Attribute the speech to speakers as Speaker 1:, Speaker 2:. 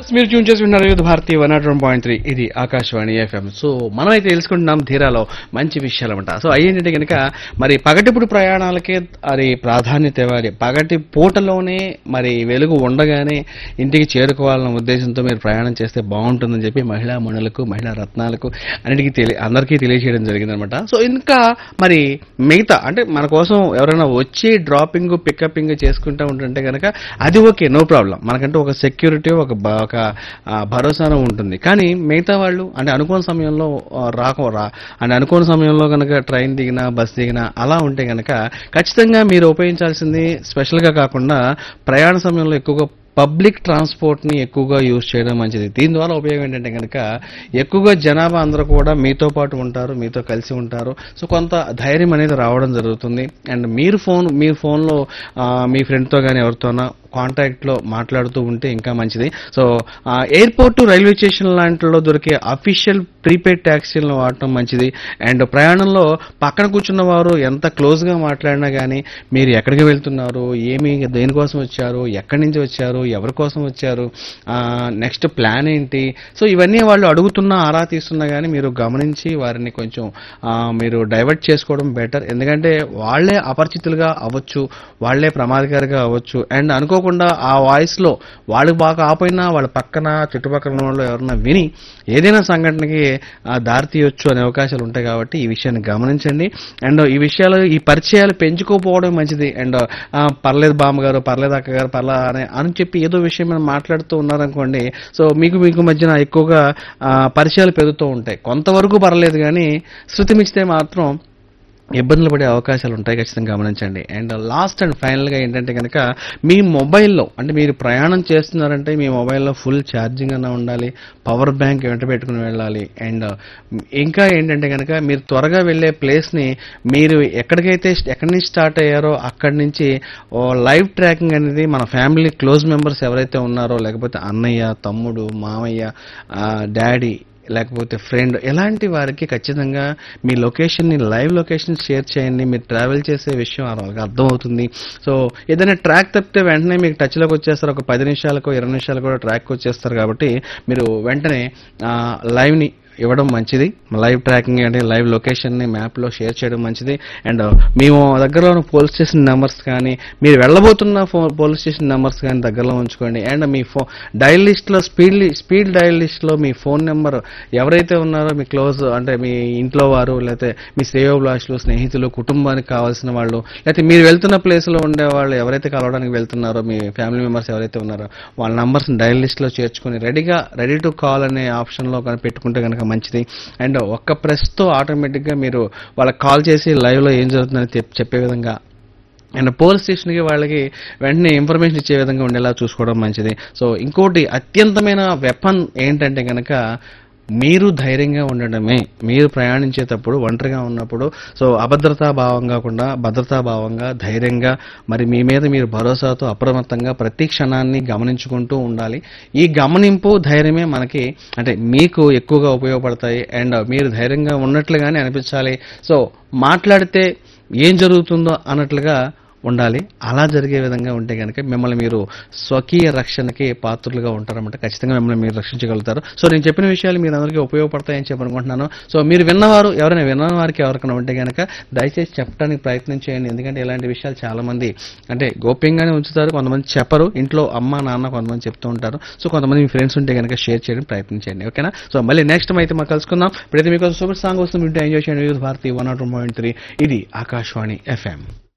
Speaker 1: మీరు ట్యూన్ చేసి ఉన్నారు youth Bharati one not one point three ఇది ఆకాశవాణి ఎఫ్ఎం సో మనం అయితే తెలుసుకుంటున్నాం ధీరాలో మంచి విషయాలు అంట సో అయ్యేంటంటే కనుక మరి పగటిపుడు ప్రయాణాలకే అది ప్రాధాన్యత ఇవ్వాలి పగటి పూటలోనే మరి వెలుగు ఉండగానే ఇంటికి చేరుకోవాలన్న ఉద్దేశంతో మీరు ప్రయాణం చేస్తే బాగుంటుందని చెప్పి మహిళా మణులకు మహిళా రత్నాలకు అన్నిటికీ తెలియ అందరికీ తెలియజేయడం జరిగిందనమాట సో ఇంకా మరి మిగతా అంటే మన కోసం ఎవరైనా వచ్చి డ్రాపింగ్ పికపింగ్ చేసుకుంటూ ఉంటుంటే కనుక అది ఓకే నో ప్రాబ్లం మనకంటూ ఒక సెక్యూరిటీ ఒక బ- ఒక ఆ, భరోసాను ఉంటుంది కానీ మిగతా వాళ్ళు అంటే అనుకోని సమయంలో ఆ, రాక రా అంటే అనుకోని సమయంలో కనుక ట్రైన్ దిగినా బస్ దిగినా అలా ఉంటే కనుక ఖచ్చితంగా మీరు ఉపయోగించాల్సింది స్పెషల్గా కాకుండా ప్రయాణ సమయంలో ఎక్కువగా పబ్లిక్ ట్రాన్స్పోర్ట్ ని ఎక్కువగా యూజ్ చేయడం మంచిది దీని ద్వారా ఉపయోగం ఏంటంటే కనుక ఎక్కువగా జనాభా అందరూ కూడా మీతో పాటు ఉంటారు మీతో కలిసి ఉంటారు సో కొంత ధైర్యం అనేది రావడం జరుగుతుంది అండ్ మీరు ఫోన్ మీ ఫోన్లో మీ ఫ్రెండ్తో కానీ ఎవరితోనా కాంటాక్ట్లో మాట్లాడుతూ ఉంటే ఇంకా మంచిది సో ఎయిర్పోర్ట్ రైల్వే స్టేషన్ లాంటిలో దొరికే అఫీషియల్ ప్రీపెయిడ్ ట్యాక్సీలను వాడటం మంచిది అండ్ ప్రయాణంలో పక్కన కూర్చున్న వారు ఎంత క్లోజ్గా మాట్లాడినా కానీ మీరు ఎక్కడికి వెళ్తున్నారు ఏమి దేనికోసం వచ్చారు ఎక్కడి నుంచి వచ్చారు ఎవరి కోసం వచ్చారు నెక్స్ట్ ప్లాన్ ఏంటి సో ఇవన్నీ వాళ్ళు అడుగుతున్నా ఆరా తీస్తున్నా కానీ మీరు గమనించి వారిని కొంచెం ఆ, మీరు డైవర్ట్ చేసుకోవడం బెటర్ ఎందుకంటే వాళ్ళే అపరిచితులుగా అవ్వచ్చు వాళ్ళే ప్రమాదకారిగా అవ్వచ్చు అండ్ అనుకోకుండా ఆ వాయిస్లో వాళ్ళు బాగా ఆపోయినా వాళ్ళ పక్కన చుట్టుపక్కల ఉన్న వాళ్ళు ఎవరన్నా విని ఏదైనా సంఘటనకి ఆ, దారి తీయొచ్చు అనే అవకాశాలు ఉంటాయి కాబట్టి ఈ విషయాన్ని గమనించండి అండ్ ఈ విషయాలు ఈ పరిచయాలు పెంచుకోపోవడం మంచిది అండ్ ఆ, పర్లేదు బామ్మగారు పర్లేదు అక్కగారు పర్లా అని అని చెప్పి ఏదో విషయం మీద మాట్లాడుతూ ఉన్నారనుకోండి సో మీకు మీకు మధ్యన ఎక్కువగా ఆ, పరిచయాలు పెరుగుతూ ఉంటాయి కొంతవరకు పర్లేదు కానీ శృతి మించితే మాత్రం ఇబ్బందులు పడే అవకాశాలు ఉంటాయి ఖచ్చితంగా గమనించండి అండ్ లాస్ట్ అండ్ ఫైనల్గా ఏంటంటే కనుక మీ మొబైల్లో అంటే మీరు ప్రయాణం చేస్తున్నారంటే మీ మొబైల్లో ఫుల్ ఛార్జింగ్ అన్న ఉండాలి పవర్ బ్యాంక్ వెంట పెట్టుకుని వెళ్ళాలి అండ్ ఇంకా ఏంటంటే కనుక మీరు త్వరగా వెళ్ళే ప్లేస్ని మీరు ఎక్కడికైతే ఎక్కడి నుంచి స్టార్ట్ అయ్యారో అక్కడి నుంచి ఓ లైవ్ ట్రాకింగ్ అనేది మన ఫ్యామిలీ క్లోజ్ మెంబర్స్ ఎవరైతే ఉన్నారో లేకపోతే అన్నయ్య తమ్ముడు మామయ్య డాడీ లేకపోతే ఫ్రెండ్ ఎలాంటి వారికి ఖచ్చితంగా మీ లొకేషన్ని లైవ్ లొకేషన్ షేర్ చేయండి మీరు ట్రావెల్ చేసే విషయం వాళ్ళకి అర్థమవుతుంది సో ఏదైనా ట్రాక్ తప్పితే వెంటనే మీకు టచ్లోకి వచ్చేస్తారు ఒక పది నిమిషాలకు ఇరవై నిమిషాలు కూడా ట్రాక్ వచ్చేస్తారు కాబట్టి మీరు వెంటనే ఆ, లైవ్ని ఇవ్వడం మంచిది లైవ్ ట్రాకింగ్ అంటే లైవ్ లొకేషన్ని మ్యాప్లో షేర్ చేయడం మంచిది అండ్ మేము దగ్గరలో ఉన్న పోలీస్ స్టేషన్ నెంబర్స్ కానీ మీరు వెళ్ళబోతున్న ఫో పోలీస్ స్టేషన్ నెంబర్స్ కానీ దగ్గరలో ఉంచుకోండి అండ్ మీ ఫో డయల్ లిస్ట్లో స్పీడ్ స్పీడ్ డయల్ లిస్ట్లో మీ ఫోన్ నెంబర్ ఎవరైతే ఉన్నారో మీ క్లోజ్ అంటే మీ ఇంట్లో వారు లేకపోతే మీ శ్రేయోభిలాషులు స్నేహితులు కుటుంబానికి కావాల్సిన వాళ్ళు లేకపోతే మీరు వెళ్తున్న ప్లేస్లో ఉండే వాళ్ళు ఎవరైతే కలవడానికి వెళ్తున్నారో మీ ఫ్యామిలీ మెంబర్స్ ఎవరైతే ఉన్నారో వాళ్ళ నంబర్స్ డయల్ లిస్ట్లో చేర్చుకొని రెడీగా రెడీ టు కాల్ అనే ఆప్షన్లో కనుక పెట్టుకుంటే కనుక మంచిది అండ్ ఒక్క ప్రెస్తో ఆటోమేటిక్గా మీరు వాళ్ళకి కాల్ చేసి లైవ్లో ఏం జరుగుతుందని చెప్- చెప్పే విధంగా అండ్ పోలీస్ స్టేషన్కి వాళ్ళకి వెంటనే ఇన్ఫర్మేషన్ ఇచ్చే విధంగా ఉండేలా చూసుకోవడం మంచిది సో ఇంకోటి అత్యంతమైన వెపన్ ఏంటంటే కనుక మీరు ధైర్యంగా ఉండడమే మీరు ప్రయాణించేటప్పుడు ఒంటరిగా ఉన్నప్పుడు సో అభద్రతా భావం కాకుండా భద్రతా భావంగా ధైర్యంగా మరి మీ మీద మీరు భరోసాతో అప్రమత్తంగా ప్రతి క్షణాన్ని గమనించుకుంటూ ఉండాలి ఈ గమనింపు ధైర్యమే మనకి అంటే మీకు ఎక్కువగా ఉపయోగపడతాయి అండ్ మీరు ధైర్యంగా ఉన్నట్లుగానే అనిపించాలి సో మాట్లాడితే ఏం జరుగుతుందో అన్నట్లుగా ఉండాలి అలా జరిగే విధంగా ఉంటే కనుక మిమ్మల్ని మీరు స్వకీయ రక్షణకి పాత్రులుగా ఉంటారన్నమాట ఖచ్చితంగా మిమ్మల్ని మీరు రక్షించగలుగుతారు సో నేను చెప్పిన విషయాలు మీరు అందరికీ ఉపయోగపడతాయని చెప్పి అనుకుంటున్నాను సో మీరు విన్నవారు ఎవరైనా విన్న వారికి ఎవరికైనా ఉంటే కనుక దయచేసి చెప్పడానికి ప్రయత్నం చేయండి ఎందుకంటే ఇలాంటి విషయాలు చాలా మంది అంటే గోప్యంగానే ఉంచుతారు కొంతమంది చెప్పరు ఇంట్లో అమ్మ నాన్న కొంతమంది చెప్తూ ఉంటారు సో కొంతమంది మీ ఫ్రెండ్స్ ఉంటే కనుక షేర్ చేయడానికి ప్రయత్నం చేయండి ఓకేనా సో మళ్ళీ నెక్స్ట్ అయితే మనం కలుసుకుందాం ఇప్పుడైతే మీకు సూపర్ సాంగ్ వస్తుంది వింటే ఎంజాయ్ చేయండి youth Bharati one not point three ఇది ఆకాశవాణి ఎఫ్ఎం